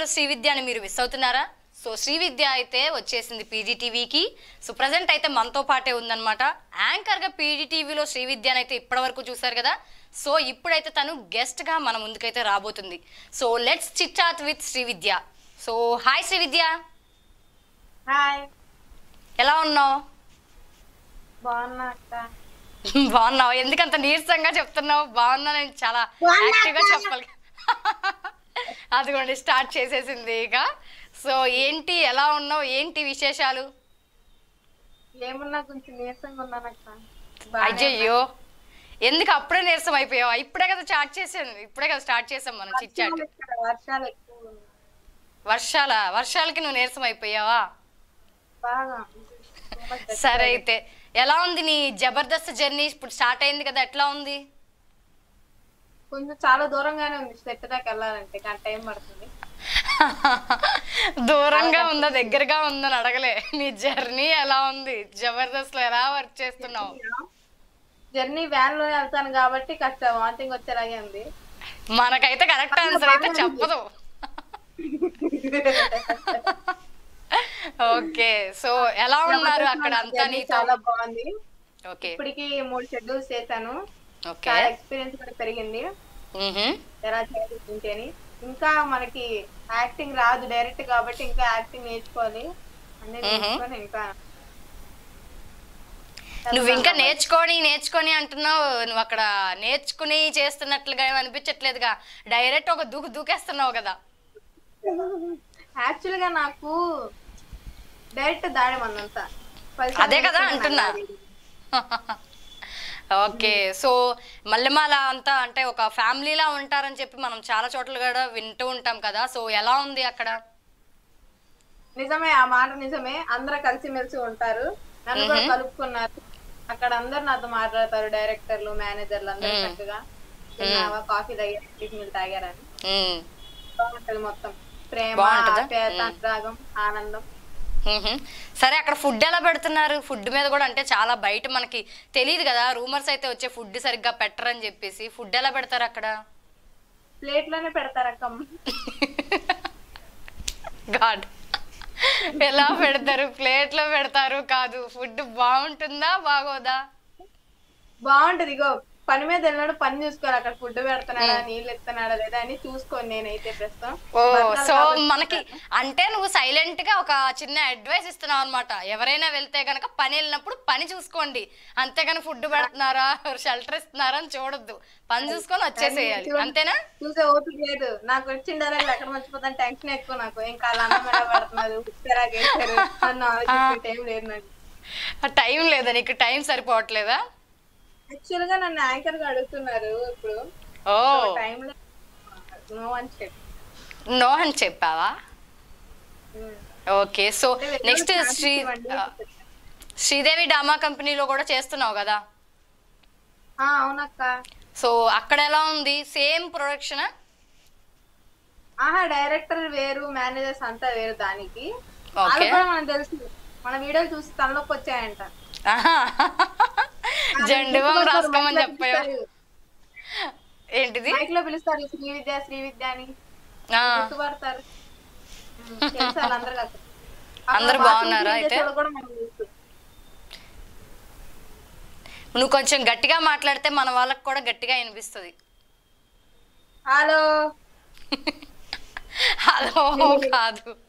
శ్రీవిద్య అని మీరు మిస్ అవుతున్నారా సో శ్రీవిద్య అయితే వచ్చేసింది పీజీటీవీకి సో ప్రజెంట్ అయితే మనతో పాటే ఉందన్నమాట యాంకర్గా పీజీటీవీలో శ్రీవిద్యని అయితే ఇప్పటివరకు చూశారు కదా సో ఇప్పుడైతే తను గెస్ట్గా మన ముందుకైతే రాబోతుంది so let's chit chat with Srividya so hi Srividya hi ఎలా ఉన్నావు బాగున్నా అక్క బాగున్నావు ఎందుకంత నీరసంగా చెప్తున్నావు బాగున్నా నేను చాలా బాగున్నా యాక్టివ్గా అక్క. చెప్పాలి అదిగోండి స్టార్ట్ చేసేసింది ఇక సో ఏంటి ఎలా ఉన్నావు ఏంటి విశేషాలు ఏమున్నా కొంచెం నీరసంగా ఉన్నాను అక్క అయ్యయ్యో ఎందుకు అప్పుడే నీరసం అయిపోయావా ఇప్పుడే కదా స్టార్ట్ చేసాను ఇప్పుడే కదా స్టార్ట్ చేసాం మనం చిచ్చాట్ వర్షాలు ఇక్కడ వర్షాలు ఎక్కువ ఉన్నాయి. వర్షాల వర్షాలకి నువ్వు నీరసం అయిపోయావా బాగా ತುಂಬಾ గట్టిగా సరే అయితే ఎలా ఉంది నీ జబర్దస్త్ జర్నీ ఇప్పుడు స్టార్ట్ అయింది కదా ఎట్లా ఉంది కొంచెం చాలా దూరంగానే ఉంది సెట్ దాకా వెళ్ళాలంటే కానీ టైం పడుతుంది దూరంగా ఉందా దగ్గరగా ఉందని అడగలే నీ జర్నీ ఎలా ఉంది జబర్దస్త్ లో ఎలా వర్క్ చేస్తున్నావు జర్నీ వ్యాన్ లోనే వెళ్తాను కాబట్టి కాస్త వాంతింగ్ వచ్చేలాగే ఉంది మనకైతే కరెక్ట్ ఆన్సర్ అయితే చెప్పదు ఓకే సో ఎలా ఉన్నారు అక్కడ అంతా జర్నీ నీతో చాలా బాగుంది ఓకే ఇప్పటికి మూడు షెడ్యూల్స్ చేశాను ఓకే చాలా ఎక్స్పీరియన్స్ కూడా పెరిగింది మ్హూ. ఎలా చేయాలి ఏంటి అని ఇంకా మనకి యాక్టింగ్ రాదు డైరెక్ట్ కాబట్టి ఇంకా యాక్టింగ్ నేర్చుకోవాలి అన్ని నేర్చుకొని ఇంకా నువ్వు ఇంకా నేర్చుకొని నేర్చుకొని అంటున్నావు నువ్వు అక్కడ నేర్చుకుని చేస్తున్నట్లుగా ఏం అనిపించట్లేదుగా డైరెక్ట్ ఒక దూకు దూకేస్తున్నావు కదా యాక్చువల్ గా నాకు డైరెక్ట్ దాడి మందంతా అదే కదా అంటున్నా. ఓకే సో మల్లెమాల అంతా అంటే ఒక ఫ్యామిలీలా ఉంటారని చెప్పి మనం చాలా చోట్ల కూడా వింటూ ఉంటాం కదా సో ఎలా ఉంది అక్కడ నిజమే ఆ మాట నిజమే అందరూ కలిసిమెలిసి ఉంటారు నన్ను కూడా కలుపుకున్నారు అక్కడ అందరు నాతో మాట్లాడతారు డైరెక్టర్లు మేనేజర్లు అందరూ చక్కగా తిన్నావా కాఫీ తాగారు టిఫిన్లు తాగారని మ్మ్. బాగుంటది మొత్తం ప్రేమ బాగుంటదా? ఆప్యాయత అనురాగం ఆనందం మ్హూ. సరే అక్కడ ఫుడ్ ఎలా పెడుతున్నారు ఫుడ్ మీద కూడా అంటే చాలా బయట మనకి తెలియదు కదా రూమర్స్ అయితే వచ్చే ఫుడ్ సరిగ్గా పెట్టరని చెప్పేసి ఫుడ్ ఎలా పెడతారు అక్కడ ప్లేట్ లోనే పెడతారు అక్క గాడ్ ఎలా పెడతారు ప్లేట్లో పెడతారు కాదు ఫుడ్ బాగుంటుందా బాగోదా బాగుంటది ఇగో పని మీద వెళ్ళినాడు పని చూసుకోవాలి అక్కడ ఫుడ్ పెడుతున్నాడా నీళ్ళు ఎత్తున్నాడా లేదా అని చూసుకోండి నేనైతే ప్రస్తుతం ఓ బతకాలి సో కాబట్టి మనకి అంటే నువ్వు సైలెంట్ గా ఒక చిన్న అడ్వైస్ ఇస్తున్నావు అనమాట ఎవరైనా వెళ్తే గనక పని వెళ్ళినప్పుడు పని చూసుకోండి అంతేగాని ఫుడ్ పెడుతున్నారా షెల్టర్ ఇస్తున్నారా అని చూడొద్దు పని చూసుకొని వచ్చేసేయాలి అంతేనా చూసే ఓపిక లేదు నాకు వచ్చిన డైరెక్ట్ ఎక్కడ మర్చిపోతాను టెన్షన్ ఎక్కువ నాకు ఇంకా అలా అన్నం ఎలా పెడుతున్నారు ఉప్పెరా వేస్తారు అన్న ఆలోచించే టైం లేదు నాకు టైం లేదా నీకు టైం సరిపోవట్లేదా యాక్చువల్ గా నన్ను యాంకర్ గా అడుగుతున్నారు ఇప్పుడు ఓ టైం నో అని చెప్పి నో అని చెప్పావా okay so next Sri Sridevi drama కంపెనీలో కూడా చేస్తున్నావు కదా ఆ, అవునక్క సో అక్కడ ఎలా ఉంది సేమ్ ప్రొడక్షన్ ఆహా డైరెక్టర్ వేరు మేనేజర్స్ అంతా వేరు దానికి వాళ్ళు ఓకే కూడా మనకు తెలుసు మన వీడియోలు చూసి తలలోకి వచ్చాయంట జండువం రాసుకోమని చెప్పావు ఏంటిది మైక్ లో పిలుస్తారు శ్రీ విద్య శ్రీ విద్య అని ఆ, గుర్తుపడతారు ఉమ్, తెలుసు వాళ్ళందరూ కదా. అందరూ అక్కడ బాగున్నారా bathroom clean అయితే? చేసే వాళ్ళు కూడా మనకు తెలుసు. నువ్వు కొంచెం గట్టిగా మాట్లాడితే మన వాళ్ళకి కూడా గట్టిగా వినిపిస్తుంది హలో హలో కాదు